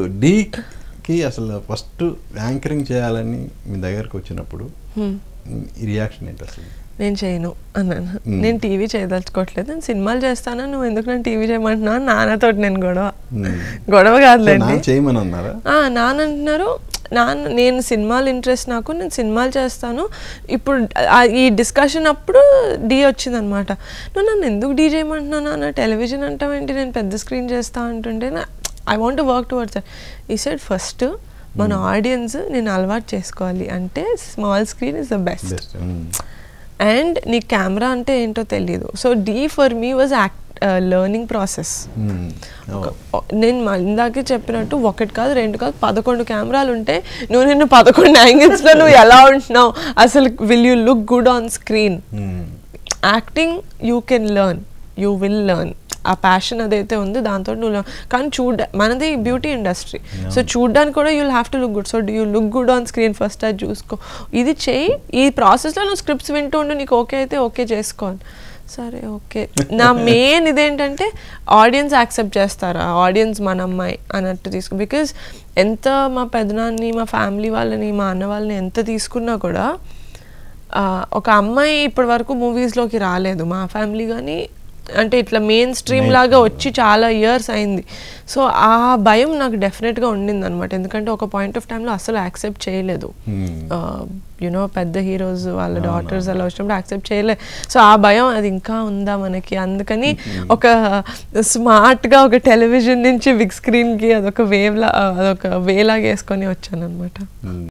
డీకి అసలు first anchoring చేయాలని మీ దగ్గరకు వచ్చినప్పుడు Hmm. ఈ రియాక్షన్ ఏంటి అసలు నేను చేయను అన్నాను Hmm. నేను టీవీ చేయదలుచుకోవట్లేదు నేను సినిమాలు చేస్తాను నువ్వు ఎందుకు నేను టీవీ చేయమంటున్నావు అని నాన్నతోటి నేను గొడవ Hmm. గొడవ సో కాదులేండి నాన్న చేయమని అన్నారా ఆ, నాన్న అంటున్నారు నాన్న నేను సినిమాలు ఇంట్రెస్ట్ నాకు నేను సినిమాలు చేస్తాను ఇప్పుడు ఆ, ఈ డిస్కషన్ అప్పుడు డీ వచ్చిందనమాట నువ్వు నన్ను ఎందుకు డీ చేయమంటున్నాను నాన్న టెలివిజన్ అంటావేంటి నేను పెద్ద స్క్రీన్ చేస్తా అంటుంటే ఐ వాంట్ వర్క్ టువర్డ్స్ ఈ సైడ్ ఫస్ట్ మన ఆడియన్స్ నేను అలవాటు చేసుకోవాలి అంటే small screen is the best best and నీ కెమెరా అంటే ఏంటో తెలియదు సో డీ for me was act learning process నేను మ- ఇందాకే చెప్పినట్టు ఒకటి కాదు రెండు కాదు పదకొండు కెమెరాలు ఉంటే నువ్వు నిన్ను పదకొండు యాంగిల్స్లో నువ్వు ఎలా ఉంటున్నావు అసలు will you look good on screen acting you can learn you will learn ఆ ప్యాషన్ అదైతే ఉంది దాంతో నువ్వు learn. కానీ చూడ మనది బ్యూటీ ఇండస్ట్రీ సో చూడడానికి కూడా you'll have to look good so do you look good on screen first అది చూసుకో ఇది చేయి ఈ ప్రాసెస్లో నువ్వు స్క్రిప్ట్స్ వింటూ ఉండు నీకు ఓకే అయితే ఓకే చేసుకోవాలి సరే ఓకే నా మెయిన్ ఇదేంటంటే ఆడియన్స్ యాక్సెప్ట్ చేస్తారా ఆడియన్స్ మన అమ్మాయి అన్నట్టు తీసుకు బికాజ్ ఎంత మా పెదనాన్ని మా ఫ్యామిలీ వాళ్ళని మా అన్న వాళ్ళని ఎంత తీసుకున్నా కూడా ఆ, ఒక అమ్మాయి ఇప్పటి వరకు మూవీస్లోకి రాలేదు మా ఫ్యామిలీ కానీ అంటే ఇట్లా మెయిన్ స్ట్రీమ్ లాగా వచ్చి చాలా ఇయర్స్ అయింది సో ఆ భయం నాకు డెఫినెట్గా ఉండింది అనమాట ఎందుకంటే ఒక పాయింట్ ఆఫ్ టైంలో అసలు యాక్సెప్ట్ చేయలేదు యునో పెద్ద హీరోస్ వాళ్ళ డాటర్స్ అలా వచ్చినప్పుడు యాక్సెప్ట్ చేయలే సో ఆ భయం అది ఇంకా ఉందా మనకి అందుకని ఒక స్మార్ట్గా ఒక టెలివిజన్ నుంచి బిగ్ స్క్రీన్కి అదొక వేవ్ లా అదొక వేలాగా వేసుకొని వచ్చాను అనమాట